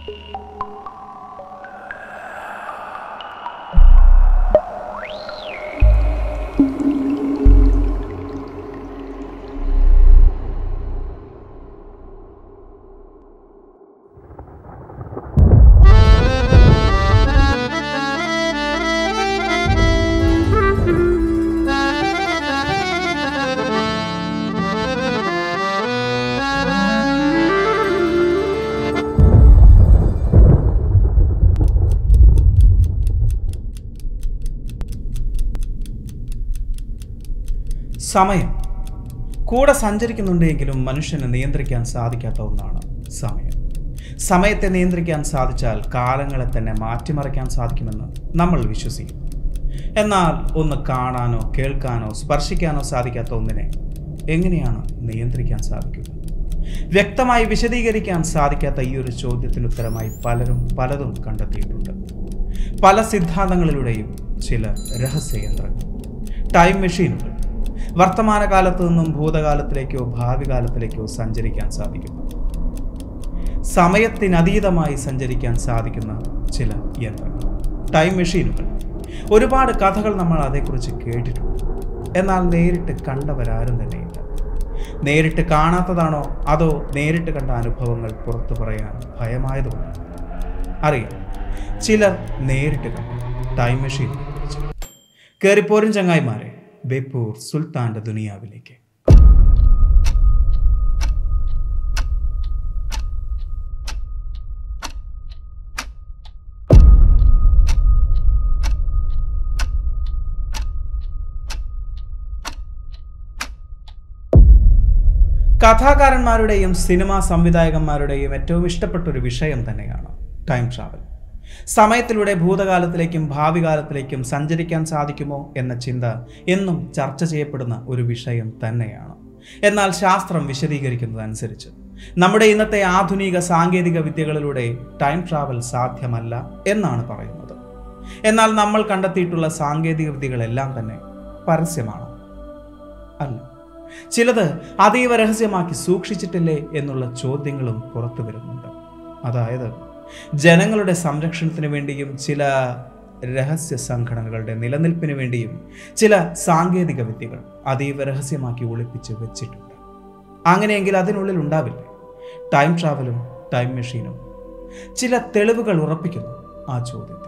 സമയം കൂടെ സഞ്ചരിക്കുന്നുണ്ടെങ്കിലും മനുഷ്യന് നിയന്ത്രിക്കാൻ സാധിക്കാത്ത ഒന്നാണ് സമയം സമയത്തെ നിയന്ത്രിക്കാൻ സാധിച്ചാൽ കാലങ്ങളെ തന്നെ മാറ്റിമറിക്കാൻ സാധിക്കുമെന്ന് നമ്മൾ വിശ്വസിക്കുന്നു എന്നാൽ ഒന്ന് കാണാനോ കേൾക്കാനോ സ്പർശിക്കാനോ സാധിക്കാത്ത ഒന്നിനെ എങ്ങനെയാണ് നിയന്ത്രിക്കാൻ സാധിക്കുക വ്യക്തമായി വിശദീകരിക്കാൻ സാധിക്കാത്ത ഈ ഒരു ചോദ്യത്തിന് ഉത്തരമായി പലരും പലതും കണ്ടെത്തിയിട്ടുണ്ട് പല സിദ്ധാന്തങ്ങളിലൂടെയും ചില രഹസ്യയന്ത്രങ്ങൾ ടൈം മെഷീനുകൾ വർത്തമാനകാലത്തു നിന്നും ഭൂതകാലത്തിലേക്കോ ഭാവി കാലത്തിലേക്കോ സഞ്ചരിക്കാൻ സാധിക്കുന്നു സമയത്തിനതീതമായി സഞ്ചരിക്കാൻ സാധിക്കുന്ന ചില യന്ത്രങ്ങൾ ടൈം മെഷീനുകൾ ഒരുപാട് കഥകൾ നമ്മൾ അതേക്കുറിച്ച് കേട്ടിട്ടുണ്ട് എന്നാൽ നേരിട്ട് കണ്ടവരാരും തന്നെയില്ല നേരിട്ട് കാണാത്തതാണോ അതോ നേരിട്ട് കണ്ട അനുഭവങ്ങൾ പുറത്തു പറയാൻ ഭയമായതുകൊണ്ടാണ് അറിയാം ചിലർ നേരിട്ട് കണ്ടു ടൈം മെഷീൻ കയറിപ്പോരും ചങ്ങായിമാരെ ബേപ്പൂർ സുൽത്താന്റെ ദുനിയാവിലേക്ക് കഥാകാരന്മാരുടെയും സിനിമാ സംവിധായകന്മാരുടെയും ഏറ്റവും ഇഷ്ടപ്പെട്ട ഒരു വിഷയം തന്നെയാണ് ടൈം ട്രാവൽ സമയത്തിലൂടെ ഭൂതകാലത്തിലേക്കും ഭാവി കാലത്തിലേക്കും സഞ്ചരിക്കാൻ സാധിക്കുമോ എന്ന ചിന്ത എന്നും ചർച്ച ചെയ്യപ്പെടുന്ന ഒരു വിഷയം തന്നെയാണ് എന്നാൽ ശാസ്ത്രം വിശദീകരിക്കുന്നതനുസരിച്ച് നമ്മുടെ ഇന്നത്തെ ആധുനിക സാങ്കേതിക വിദ്യകളിലൂടെ ടൈം ട്രാവൽ സാധ്യമല്ല എന്നാണ് പറയുന്നത് എന്നാൽ നമ്മൾ കണ്ടെത്തിയിട്ടുള്ള സാങ്കേതിക വിദ്യകളെല്ലാം തന്നെ പരസ്യമാണ് അല്ല ചിലത് അതീവ രഹസ്യമാക്കി സൂക്ഷിച്ചിട്ടില്ലേ എന്നുള്ള ചോദ്യങ്ങളും പുറത്തു വരുന്നുണ്ട് അതായത് ജനങ്ങളുടെ സംരക്ഷണത്തിന് വേണ്ടിയും ചില രഹസ്യ സംഘടനകളുടെ നിലനിൽപ്പിന് വേണ്ടിയും ചില സാങ്കേതിക വിദ്യകൾ അതീവ രഹസ്യമാക്കി ഒളിപ്പിച്ച് വെച്ചിട്ടുണ്ട് അങ്ങനെയെങ്കിൽ അതിനുള്ളിൽ ഉണ്ടാവില്ലേ ടൈം ട്രാവലും ടൈം മെഷീനും ചില തെളിവുകൾ ഉറപ്പിക്കുന്നു ആ ചോദ്യത്തെ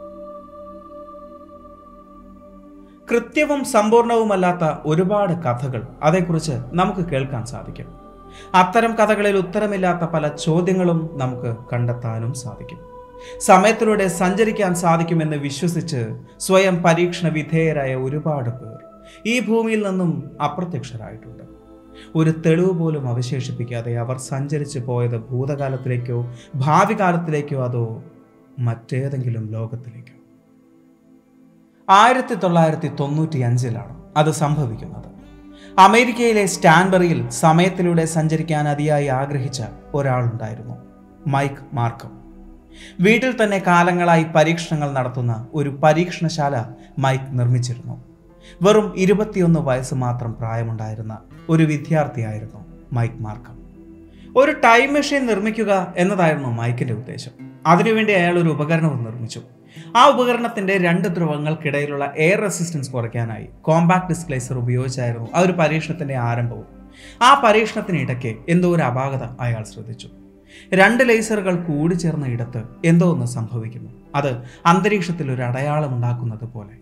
കൃത്യവും സമ്പൂർണവുമല്ലാത്ത ഒരുപാട് കഥകൾ അതേക്കുറിച്ച് നമുക്ക് കേൾക്കാൻ സാധിക്കും അത്തരം കഥകളിൽ ഉത്തരമില്ലാത്ത പല ചോദ്യങ്ങളും നമുക്ക് കണ്ടെത്താനും സാധിക്കും സമയത്തിലൂടെ സഞ്ചരിക്കാൻ സാധിക്കുമെന്ന് വിശ്വസിച്ച് സ്വയം പരീക്ഷണ വിധേയരായ ഒരുപാട് പേർ ഈ ഭൂമിയിൽ നിന്നും അപ്രത്യക്ഷരായിട്ടുണ്ട് ഒരു തെളിവ് പോലും അവശേഷിപ്പിക്കാതെ അവർ സഞ്ചരിച്ചു പോയത് ഭൂതകാലത്തിലേക്കോ ഭാവി കാലത്തിലേക്കോ അതോ മറ്റേതെങ്കിലും ലോകത്തിലേക്കോ ആയിരത്തി തൊള്ളായിരത്തി തൊണ്ണൂറ്റി അഞ്ചിലാണ് അത് സംഭവിക്കുന്നത് അമേരിക്കയിലെ സ്റ്റാൻബറിയിൽ സമയത്തിലൂടെ സഞ്ചരിക്കാൻ അതിയായി ആഗ്രഹിച്ച ഒരാളുണ്ടായിരുന്നു മൈക്ക് മാർക്കം വീട്ടിൽ തന്നെ കാലങ്ങളായി പരീക്ഷണങ്ങൾ നടത്തുന്ന ഒരു പരീക്ഷണശാല മൈക്ക് നിർമ്മിച്ചിരുന്നു വെറും ഇരുപത്തിയൊന്ന് വയസ്സ് മാത്രം പ്രായമുണ്ടായിരുന്ന ഒരു വിദ്യാർത്ഥിയായിരുന്നു മൈക്ക് മാർക്കം ഒരു ടൈം മെഷീൻ നിർമ്മിക്കുക എന്നതായിരുന്നു മൈക്കിന്റെ ഉദ്ദേശം അതിനുവേണ്ടി അയാൾ ഒരു ഉപകരണവും നിർമ്മിച്ചു ആ ഉപകരണത്തിന്റെ രണ്ട് ധ്രുവങ്ങൾക്കിടയിലുള്ള എയർ റെസിസ്റ്റൻസ് കുറയ്ക്കാനായി കോമ്പാക്ട് ഡിസ്പ്ലേസർ ഉപയോഗിച്ചായിരുന്നു ആ ഒരു പരീക്ഷണത്തിന്റെ ആരംഭവും ആ പരീക്ഷണത്തിനിടയ്ക്ക് എന്തോ ഒരു അപാകത അയാൾ ശ്രദ്ധിച്ചു രണ്ട് ലേസറുകൾ കൂടിച്ചേർന്ന ഇടത്ത് എന്തോ ഒന്ന് സംഭവിക്കുന്നു അത് അന്തരീക്ഷത്തിൽ ഒരു അടയാളം ഉണ്ടാക്കുന്നത് പോലെ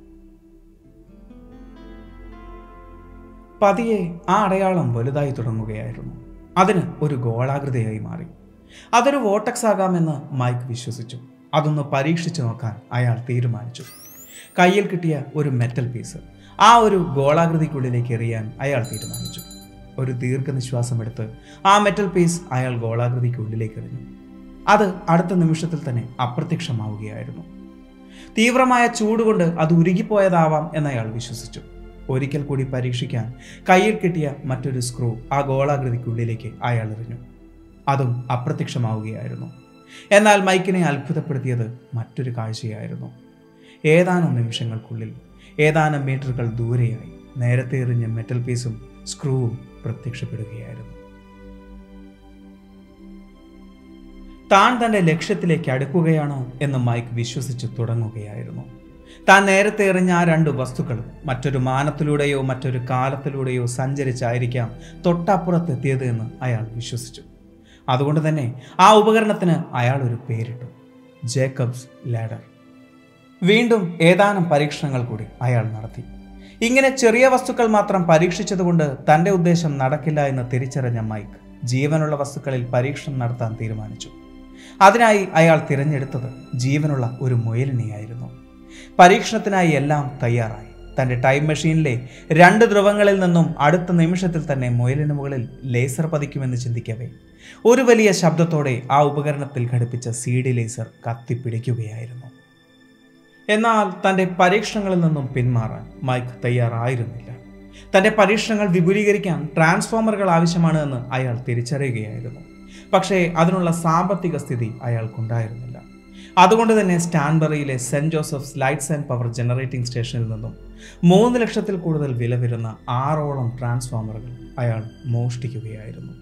പതിയെ ആ അടയാളം വലുതായി തുടങ്ങുകയായിരുന്നു അതിന് ഒരു ഗോളാകൃതിയായി മാറി അതൊരു വോട്ടക്സ് ആകാമെന്ന് മൈക്ക് വിശ്വസിച്ചു അതൊന്ന് പരീക്ഷിച്ചു നോക്കാൻ അയാൾ തീരുമാനിച്ചു കയ്യിൽ കിട്ടിയ ഒരു മെറ്റൽ പീസ് ആ ഒരു ഗോളാകൃതിക്കുള്ളിലേക്ക് എറിയാൻ അയാൾ തീരുമാനിച്ചു ഒരു ദീർഘനിശ്വാസം എടുത്ത് ആ മെറ്റൽ പീസ് അയാൾ ഗോളാകൃതിക്കുള്ളിലേക്ക് എറിഞ്ഞു അത് അടുത്ത നിമിഷത്തിൽ തന്നെ അപ്രത്യക്ഷമാവുകയായിരുന്നു തീവ്രമായ ചൂടുകൊണ്ട് അത് ഉരുകിപ്പോയതാവാം എന്ന് അയാൾ വിശ്വസിച്ചു ഒരിക്കൽ കൂടി പരീക്ഷിക്കാൻ കയ്യിൽ കിട്ടിയ മറ്റൊരു സ്ക്രൂ ആ ഗോളാകൃതിക്കുള്ളിലേക്ക് അയാൾ എറിഞ്ഞു അതും അപ്രത്യക്ഷമാവുകയായിരുന്നു എന്നാൽ മൈക്കിനെ അത്ഭുതപ്പെടുത്തിയത് മറ്റൊരു കാഴ്ചയായിരുന്നു ഏതാനും നിമിഷങ്ങൾക്കുള്ളിൽ ഏതാനും മീറ്ററുകൾ ദൂരെയായി നേരത്തെ എറിഞ്ഞ മെറ്റൽ പീസും സ്ക്രൂവും പ്രത്യക്ഷപ്പെടുകയായിരുന്നു താൻ തൻ്റെ ലക്ഷ്യത്തിലേക്ക് അടുക്കുകയാണ് എന്ന് മൈക്ക് വിശ്വസിച്ചു തുടങ്ങുകയായിരുന്നു താൻ നേരത്തെ എറിഞ്ഞ ആ രണ്ട് വസ്തുക്കളും മറ്റൊരു മാനത്തിലൂടെയോ മറ്റൊരു കാലത്തിലൂടെയോ സഞ്ചരിച്ചായിരിക്കാം തൊട്ടപ്പുറത്തെത്തിയത് എന്ന് അയാൾ വിശ്വസിച്ചു അതുകൊണ്ട് തന്നെ ആ ഉപകരണത്തിന് അയാൾ ഒരു പേരിട്ടു ജേക്കബ്സ് ലാഡർ വീണ്ടും ഏതാനും പരീക്ഷണങ്ങൾ കൂടി അയാൾ നടത്തി ഇങ്ങനെ ചെറിയ വസ്തുക്കൾ മാത്രം പരീക്ഷിച്ചതുകൊണ്ട് തൻ്റെ ഉദ്ദേശം നടക്കില്ല എന്ന് തിരിച്ചറിഞ്ഞ മൈക്ക് ജീവനുള്ള വസ്തുക്കളിൽ പരീക്ഷണം നടത്താൻ തീരുമാനിച്ചു അതിനായി അയാൾ തിരഞ്ഞെടുത്തത് ജീവനുള്ള ഒരു മുയലിനെയായിരുന്നു പരീക്ഷണത്തിനായി എല്ലാം തയ്യാറായി തൻ്റെ ടൈം മെഷീനിലെ രണ്ട് ധ്രുവങ്ങളിൽ നിന്നും അടുത്ത നിമിഷത്തിൽ തന്നെ മുയലിന് മുകളിൽ ലേസർ പതിക്കുമെന്ന് ചിന്തിക്കവേ ഒരു വലിയ ശബ്ദത്തോടെ ആ ഉപകരണത്തിൽ ഘടിപ്പിച്ച സി ഡി ലേസർ കത്തിപ്പിടിക്കുകയായിരുന്നു എന്നാൽ തൻ്റെ പരീക്ഷണങ്ങളിൽ നിന്നും പിന്മാറാൻ മൈക്ക് തയ്യാറായിരുന്നില്ല തൻ്റെ പരീക്ഷണങ്ങൾ വിപുലീകരിക്കാൻ ട്രാൻസ്ഫോമറുകൾ ആവശ്യമാണ് എന്ന് അയാൾ തിരിച്ചറിയുകയായിരുന്നു പക്ഷേ അതിനുള്ള സാമ്പത്തിക സ്ഥിതി അയാൾക്കുണ്ടായിരുന്നില്ല അതുകൊണ്ട് തന്നെ സ്റ്റാൻബറിയിലെ saint Joseph's lights and power generating സ്റ്റേഷനിൽ നിന്നും മൂന്ന് ലക്ഷത്തിൽ കൂടുതൽ വില വരുന്ന ആറോളം ട്രാൻസ്ഫോമറുകൾ അയാൾ മോഷ്ടിക്കുകയായിരുന്നു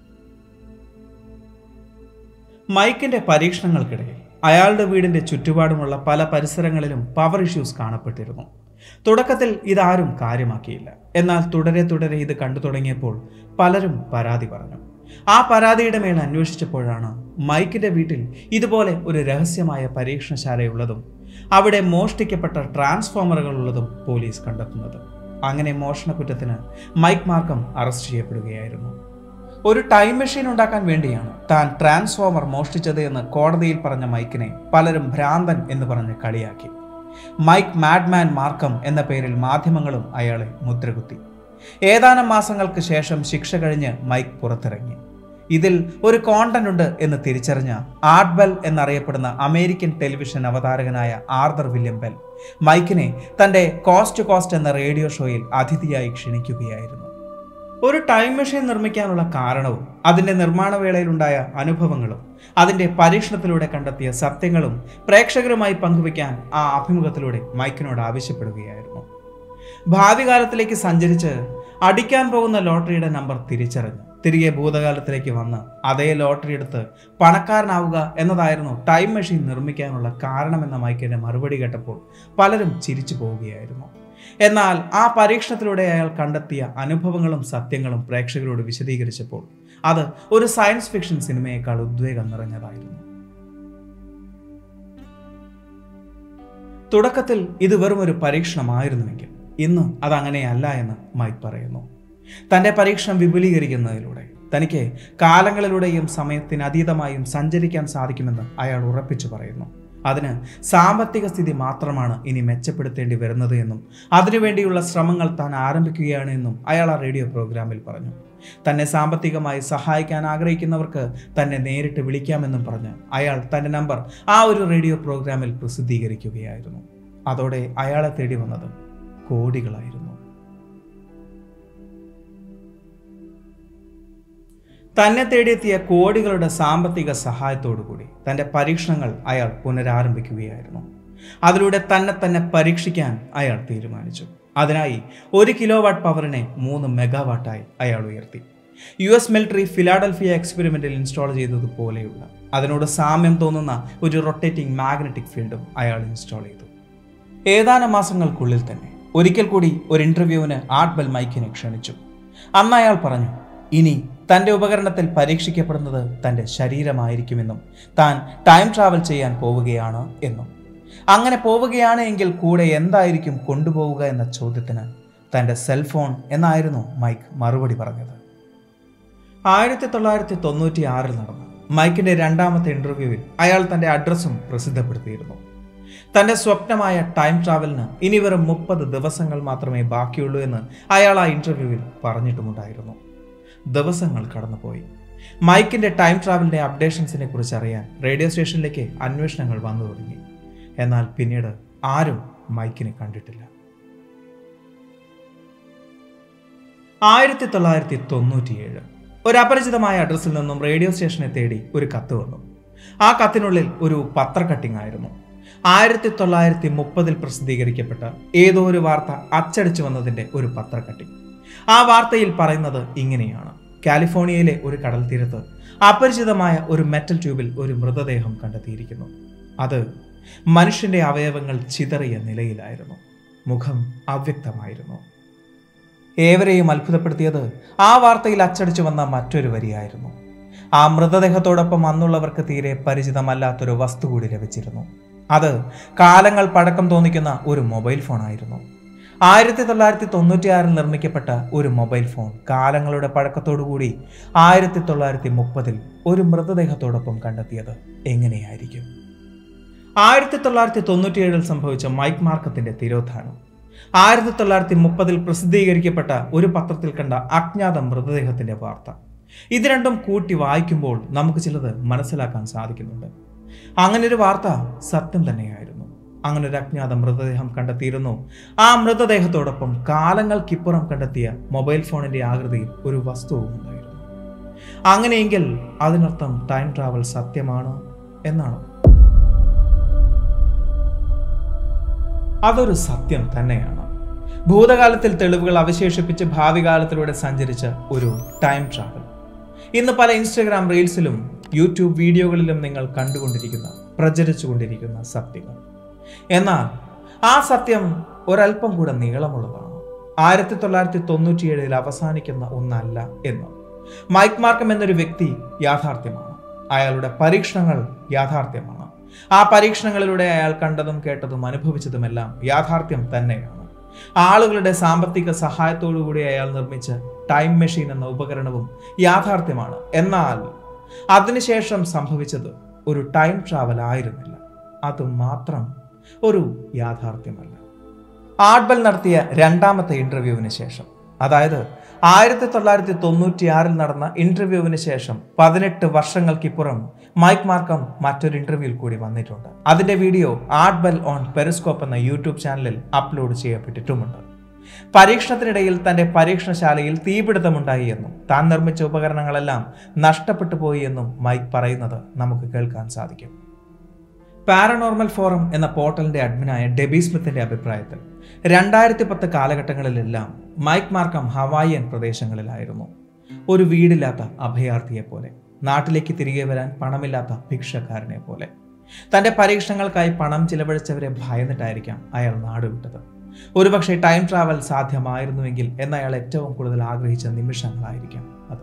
മൈക്കിന്റെ പരീക്ഷണങ്ങൾക്കിടയിൽ അയാളുടെ വീടിന്റെ ചുറ്റുപാടുമുള്ള പല പരിസരങ്ങളിലും പവർ ഇഷ്യൂസ് കാണപ്പെട്ടിരുന്നു തുടക്കത്തിൽ ഇതാരും കാര്യമാക്കിയില്ല എന്നാൽ തുടരെ തുടരെ ഇത് കണ്ടു തുടങ്ങിയപ്പോൾ പലരും പരാതി പറഞ്ഞു ആ പരാതിയുടെ മേൽ അന്വേഷിച്ചപ്പോഴാണ് മൈക്കിന്റെ വീട്ടിൽ ഇതുപോലെ ഒരു രഹസ്യമായ പരീക്ഷണശാലയുള്ളതും അവിടെ മോഷ്ടിക്കപ്പെട്ട ട്രാൻസ്ഫോമറുകൾ ഉള്ളതും പോലീസ് കണ്ടെത്തുന്നത് അങ്ങനെ മോഷണ കുറ്റത്തിന് മൈക്ക് മാർക്കം അറസ്റ്റ് ചെയ്യപ്പെടുകയായിരുന്നു ഒരു ടൈം മെഷീൻ ഉണ്ടാക്കാൻ വേണ്ടിയാണ് താൻ ട്രാൻസ്ഫോമർ മോഷ്ടിച്ചത് എന്ന് കോടതിയിൽ പറഞ്ഞ മൈക്കിനെ പലരും ഭ്രാന്തൻ എന്ന് പറഞ്ഞ് കളിയാക്കി മൈക്ക് മാഡ്മാൻ മാർക്കം എന്ന പേരിൽ മാധ്യമങ്ങളും അയാളെ മുദ്രകുത്തി ഏതാനും മാസങ്ങൾക്ക് ശേഷം ശിക്ഷ കഴിഞ്ഞ് മൈക്ക് പുറത്തിറങ്ങി ഇതിൽ ഒരു കോണ്ടന്റ് ഉണ്ട് എന്ന് തിരിച്ചറിഞ്ഞ ആർട്ട് ബെൽ എന്നറിയപ്പെടുന്ന അമേരിക്കൻ ടെലിവിഷൻ അവതാരകനായ ആർദർ വില്യം ബെൽ മൈക്കിനെ തന്റെ കോസ്റ്റ് കോസ്റ്റ് എന്ന റേഡിയോ ഷോയിൽ അതിഥിയായി ക്ഷണിക്കുകയായിരുന്നു ഒരു ടൈം മെഷീൻ നിർമ്മിക്കാനുള്ള കാരണവും അതിൻ്റെ നിർമ്മാണവേളയിലുണ്ടായ അനുഭവങ്ങളും അതിൻ്റെ പരീക്ഷണത്തിലൂടെ കണ്ടെത്തിയ സത്യങ്ങളും പ്രേക്ഷകരുമായി പങ്കുവയ്ക്കാൻ ആ അഭിമുഖത്തിലൂടെ മൈക്കിനോട് ആവശ്യപ്പെടുകയായിരുന്നു ഭാവി കാലത്തിലേക്ക് സഞ്ചരിച്ച് അടിക്കാൻ പോകുന്ന ലോട്ടറിയുടെ നമ്പർ തിരിച്ചറിഞ്ഞ് തിരികെ ഭൂതകാലത്തിലേക്ക് വന്ന് അതേ ലോട്ടറി എടുത്ത് പണക്കാരനാവുക എന്നതായിരുന്നു ടൈം മെഷീൻ നിർമ്മിക്കാനുള്ള കാരണമെന്ന മൈക്കിന്റെ മറുപടി കേട്ടപ്പോൾ പലരും ചിരിച്ചു പോവുകയായിരുന്നു എന്നാൽ ആ പരീക്ഷണത്തിലൂടെ അയാൾ കണ്ടെത്തിയ അനുഭവങ്ങളും സത്യങ്ങളും പ്രേക്ഷകരോട് വിശദീകരിച്ചപ്പോൾ അത് ഒരു സയൻസ് ഫിക്ഷൻ സിനിമയേക്കാൾ ഉദ്വേഗം നിറഞ്ഞതായിരുന്നു തുടക്കത്തിൽ ഇത് വെറും ഒരു പരീക്ഷണമായിരുന്നുവെങ്കിൽ ഇന്ന് അതങ്ങനെയല്ല എന്ന് മൈക്ക് പറയുന്നു തൻ്റെ പരീക്ഷണം വിപുലീകരിക്കുന്നതിലൂടെ തനിക്ക് കാലങ്ങളിലൂടെയും സമയത്തിന് അതീതമായും സഞ്ചരിക്കാൻ സാധിക്കുമെന്ന് അയാൾ ഉറപ്പിച്ചു പറയുന്നു അതിന് സാമ്പത്തിക സ്ഥിതി മാത്രമാണ് ഇനി മെച്ചപ്പെടുത്തേണ്ടി വരുന്നത് എന്നും അതിനുവേണ്ടിയുള്ള ശ്രമങ്ങൾ താൻ ആരംഭിക്കുകയാണ് എന്നും അയാൾ ആ റേഡിയോ പ്രോഗ്രാമിൽ പറഞ്ഞു തന്നെ സാമ്പത്തികമായി സഹായിക്കാൻ ആഗ്രഹിക്കുന്നവർക്ക് തന്നെ നേരിട്ട് വിളിക്കാമെന്നും പറഞ്ഞ് അയാൾ തൻ്റെ നമ്പർ ആ ഒരു റേഡിയോ പ്രോഗ്രാമിൽ പ്രസിദ്ധീകരിക്കുകയായിരുന്നു അതോടെ അയാളെ തേടി വന്നത് കോടികളായിരുന്നു തന്നെ തേടിയെത്തിയ കോടികളുടെ സാമ്പത്തിക സഹായത്തോടുകൂടി തൻ്റെ പരീക്ഷണങ്ങൾ അയാൾ പുനരാരംഭിക്കുകയായിരുന്നു അതിലൂടെ തന്നെ തന്നെ പരീക്ഷിക്കാൻ അയാൾ തീരുമാനിച്ചു അതിനായി ഒരു കിലോ വാട്ട് പവറിനെ മൂന്ന് മെഗാവാട്ടായി അയാൾ ഉയർത്തി യു എസ് മിലിറ്ററി ഫിലാഡൽഫിയ എക്സ്പെരിമെന്റിൽ ഇൻസ്റ്റാൾ ചെയ്തതുപോലെയുള്ള അതിനോട് സാമ്യം തോന്നുന്ന ഒരു റൊട്ടേറ്റിംഗ് മാഗ്നറ്റിക് ഫീൽഡും അയാൾ ഇൻസ്റ്റാൾ ചെയ്തു ഏതാനും മാസങ്ങൾക്കുള്ളിൽ തന്നെ ഒരിക്കൽ കൂടി ഒരു ഇന്റർവ്യൂവിന് ആർട്ട് ബെൽ മൈക്കിനെ ക്ഷണിച്ചു അന്ന് അയാൾ പറഞ്ഞു ഇനി തൻ്റെ ഉപകരണത്തിൽ പരീക്ഷിക്കപ്പെടുന്നത് തൻ്റെ ശരീരമായിരിക്കുമെന്നും താൻ ടൈം ട്രാവൽ ചെയ്യാൻ പോവുകയാണ് എന്നും അങ്ങനെ പോവുകയാണ് എങ്കിൽ കൂടെ എന്തായിരിക്കും കൊണ്ടുപോവുക എന്ന ചോദ്യത്തിന് തൻ്റെ സെൽഫോൺ എന്നായിരുന്നു മൈക്ക് മറുപടി പറഞ്ഞത് ആയിരത്തി തൊള്ളായിരത്തി തൊണ്ണൂറ്റി ആറിൽ നടന്ന മൈക്കിന്റെ രണ്ടാമത്തെ ഇന്റർവ്യൂവിൽ അയാൾ തന്റെ അഡ്രസ്സും പ്രസിദ്ധപ്പെടുത്തിയിരുന്നു തന്റെ സ്വപ്നമായ ടൈം ട്രാവലിന് ഇനി വെറും മുപ്പത് ദിവസങ്ങൾ മാത്രമേ ബാക്കിയുള്ളൂ എന്ന് അയാൾ ആ ഇന്റർവ്യൂവിൽ പറഞ്ഞിട്ടുമുണ്ടായിരുന്നു ദിവസങ്ങൾ കടന്നുപോയി മൈക്കിന്റെ ടൈം ട്രാവലിന്റെ അപ്ഡേഷൻസിനെ കുറിച്ച് അറിയാൻ റേഡിയോ സ്റ്റേഷനിലേക്ക് അന്വേഷണങ്ങൾ വന്നു തുടങ്ങി എന്നാൽ പിന്നീട് ആരും മൈക്കിനെ കണ്ടിട്ടില്ല ആയിരത്തി തൊള്ളായിരത്തി തൊണ്ണൂറ്റിയേഴ് ഒരു അപരിചിതമായ അഡ്രസ്സിൽ നിന്നും റേഡിയോ സ്റ്റേഷനെ തേടി ഒരു കത്ത് വന്നു ആ കത്തിനുള്ളിൽ ഒരു പത്ര കട്ടിംഗ് ആയിരുന്നു ആയിരത്തി തൊള്ളായിരത്തി മുപ്പതിൽ പ്രസിദ്ധീകരിക്കപ്പെട്ട ഏതോ ഒരു വാർത്ത അച്ചടിച്ചു വന്നതിന്റെ ഒരു പത്ര കട്ടിംഗ് ആ വാർത്തയിൽ പറയുന്നത് ഇങ്ങനെയാണ് കാലിഫോർണിയയിലെ ഒരു കടൽ തീരത്ത് അപരിചിതമായ ഒരു മെറ്റൽ ട്യൂബിൽ ഒരു മൃതദേഹം കണ്ടെത്തിയിരിക്കുന്നു അത് മനുഷ്യന്റെ അവയവങ്ങൾ ചിതറിയ നിലയിലായിരുന്നു മുഖം അവ്യക്തമായിരുന്നു ഏവരെയും അത്ഭുതപ്പെടുത്തിയത് ആ വാർത്തയിൽ അച്ചടിച്ചു വന്ന മറ്റൊരു വരിയായിരുന്നു ആ മൃതദേഹത്തോടൊപ്പം അന്നുള്ളവർക്ക് തീരെ പരിചിതമല്ലാത്തൊരു വസ്തു കൂടി ലഭിച്ചിരുന്നു അത് കാലങ്ങൾ പഴക്കം തോന്നിക്കുന്ന ഒരു മൊബൈൽ ഫോണായിരുന്നു ആയിരത്തി തൊള്ളായിരത്തി തൊണ്ണൂറ്റിയാറിൽ നിർമ്മിക്കപ്പെട്ട ഒരു മൊബൈൽ ഫോൺ കാലങ്ങളുടെ പഴക്കത്തോടുകൂടി ആയിരത്തി തൊള്ളായിരത്തി മുപ്പതിൽ ഒരു മൃതദേഹത്തോടൊപ്പം കണ്ടെത്തിയത് എങ്ങനെയായിരിക്കും ആയിരത്തി തൊള്ളായിരത്തി തൊണ്ണൂറ്റിയേഴിൽ സംഭവിച്ച മൈക്ക് മാർക്കത്തിന്റെ തിരോധാനം ആയിരത്തി തൊള്ളായിരത്തി മുപ്പതിൽ പ്രസിദ്ധീകരിക്കപ്പെട്ട ഒരു പത്രത്തിൽ കണ്ട അജ്ഞാത മൃതദേഹത്തിന്റെ വാർത്ത ഇത് രണ്ടും കൂട്ടി വായിക്കുമ്പോൾ നമുക്ക് ചിലത് മനസ്സിലാക്കാൻ സാധിക്കുന്നുണ്ട് അങ്ങനെ ഒരു വാർത്ത സത്യം തന്നെയായിരുന്നു അങ്ങനെ ഒരു അജ്ഞാത മൃതദേഹം കണ്ടെത്തിയിരുന്നു ആ മൃതദേഹത്തോടൊപ്പം കാലങ്ങൾക്കിപ്പുറം കണ്ടെത്തിയ മൊബൈൽ ഫോണിന്റെ ആകൃതിയിൽ ഒരു വസ്തുവും ഉണ്ടായിരുന്നു അങ്ങനെയെങ്കിൽ അതിനർത്ഥം ടൈം ട്രാവൽ സത്യമാണ് എന്നാണ് അതൊരു സത്യം തന്നെയാണ് ഭൂതകാലത്തിൽ തെളിവുകൾ അവശേഷിപ്പിച്ച് ഭാവി കാലത്തിലൂടെ സഞ്ചരിച്ച ഒരു ടൈം ട്രാവൽ ഇന്ന് പല ഇൻസ്റ്റഗ്രാം റീൽസിലും യൂട്യൂബ് വീഡിയോകളിലും നിങ്ങൾ കണ്ടുകൊണ്ടിരിക്കുന്ന പ്രചരിച്ചുകൊണ്ടിരിക്കുന്ന സത്യങ്ങൾ എന്നാൽ ആ സത്യം ഒരല്പം കൂടെ നീളമുള്ളതാണ് ആയിരത്തി തൊള്ളായിരത്തി തൊണ്ണൂറ്റിയേഴിൽ അവസാനിക്കുന്ന ഒന്നല്ല എന്ന് മൈക്ക് മാർക്കം എന്നൊരു വ്യക്തി യാഥാർത്ഥ്യമാണ് അയാളുടെ പരീക്ഷണങ്ങൾ യാഥാർത്ഥ്യമാണ് ആ പരീക്ഷണങ്ങളിലൂടെ അയാൾ കണ്ടതും കേട്ടതും അനുഭവിച്ചതുമെല്ലാം യാഥാർത്ഥ്യം തന്നെയാണ് ആളുകളുടെ സാമ്പത്തിക സഹായത്തോടുകൂടി അയാൾ നിർമ്മിച്ച ടൈം മെഷീൻ എന്ന ഉപകരണവും യാഥാർത്ഥ്യമാണ് എന്നാൽ അതിനുശേഷം സംഭവിച്ചത് ഒരു ടൈം ട്രാവൽ ആയിരുന്നില്ല അത് മാത്രം ഒരു യാഥാർത്ഥ്യമല്ല ആഡ്ബൽ നടത്തിയ രണ്ടാമത്തെ ഇന്റർവ്യൂവിന് ശേഷം അതായത് ആയിരത്തി തൊള്ളായിരത്തി തൊണ്ണൂറ്റിയാറിൽ നടന്ന ഇന്റർവ്യൂവിന് ശേഷം പതിനെട്ട് വർഷങ്ങൾക്കിപ്പുറം മൈക്ക് മാർക്കം മറ്റൊരു ഇന്റർവ്യൂവിൽ കൂടി വന്നിട്ടുണ്ട് അതിന്റെ വീഡിയോ ആർട്ട്ബെൽ ഓൺ പെരിസ്കോപ്പ് എന്ന യൂട്യൂബ് ചാനലിൽ അപ്ലോഡ് ചെയ്യപ്പെട്ടിട്ടുമുണ്ട് പരീക്ഷണത്തിനിടയിൽ തന്റെ പരീക്ഷണശാലയിൽ തീപിടുത്തമുണ്ടായി എന്നും താൻ നിർമ്മിച്ച ഉപകരണങ്ങളെല്ലാം നഷ്ടപ്പെട്ടു പോയി എന്നും മൈക്ക് പറയുന്നത് നമുക്ക് കേൾക്കാൻ സാധിക്കും പാരനോർമൽ ഫോറം എന്ന പോർട്ടലിന്റെ അഡ്മിനായ ഡെബി സ്മിത്തിന്റെ അഭിപ്രായത്തിൽ രണ്ടായിരത്തി പത്ത് കാലഘട്ടങ്ങളിലെല്ലാം മൈക്ക് മാർക്കം ഹവായിയൻ പ്രദേശങ്ങളിലായിരുന്നു ഒരു വീടില്ലാത്ത അഭയാർത്ഥിയെ പോലെ നാട്ടിലേക്ക് തിരികെ വരാൻ പണമില്ലാത്ത ഭിക്ഷക്കാരനെ പോലെ തന്റെ പരീക്ഷണങ്ങൾക്കായി പണം ചിലവഴിച്ചവരെ ഭയന്നിട്ടായിരിക്കാം അയാൾ നാടുവിട്ടത് ഒരുപക്ഷെ ടൈം ട്രാവൽ സാധ്യമായിരുന്നുവെങ്കിൽ എന്ന് അയാൾ ഏറ്റവും കൂടുതൽ ആഗ്രഹിച്ച നിമിഷങ്ങളായിരിക്കാം അത്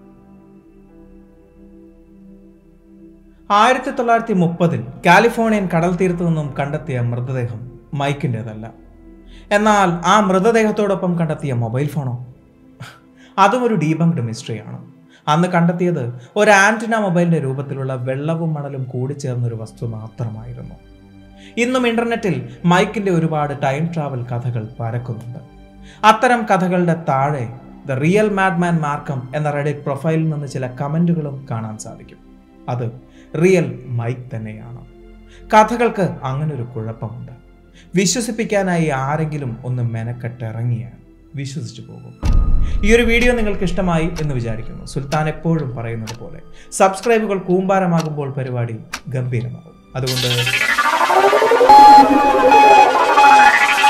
ആയിരത്തി തൊള്ളായിരത്തി മുപ്പതിൽ കാലിഫോർണിയൻ കടൽ തീരത്തു നിന്നും കണ്ടെത്തിയ മൃതദേഹം മൈക്കിൻ്റെതല്ല എന്നാൽ ആ മൃതദേഹത്തോടൊപ്പം കണ്ടെത്തിയ മൊബൈൽ ഫോണോ അതും ഒരു ഡീബങ്ക്ഡ് മിസ്റ്ററിയാണ് അന്ന് കണ്ടെത്തിയത് ഒരു ആന്റിന മൊബൈലിന്റെ രൂപത്തിലുള്ള വെള്ളവും മണലും കൂടിച്ചേർന്നൊരു വസ്തു മാത്രമായിരുന്നു ഇന്നും ഇന്റർനെറ്റിൽ മൈക്കിന്റെ ഒരുപാട് ടൈം ട്രാവൽ കഥകൾ പരക്കുന്നുണ്ട് അത്തരം കഥകളുടെ താഴെ ദ റിയൽ മാഡ്മാൻ മാർക്കം എന്ന റെഡിറ്റ് പ്രൊഫൈലിൽ നിന്ന് ചില കമന്റുകളും കാണാൻ സാധിക്കും അത് റിയൽ മൈക്ക് തന്നെയാണ് കഥകൾക്ക് അങ്ങനെ ഒരു കുഴപ്പമുണ്ട് വിശ്വസിപ്പിക്കാനായി ആരെങ്കിലും ഒന്ന് മെനക്കെട്ടിറങ്ങിയാൽ വിശ്വസിച്ചു പോകും ഈ ഒരു വീഡിയോ നിങ്ങൾക്ക് ഇഷ്ടമായി എന്ന് വിചാരിക്കുന്നു സുൽത്താൻ എപ്പോഴും പറയുന്നത് പോലെ സബ്സ്ക്രൈബുകൾ കൂമ്പാരമാകുമ്പോൾ പരിപാടി ഗംഭീരമാകും അതുകൊണ്ട്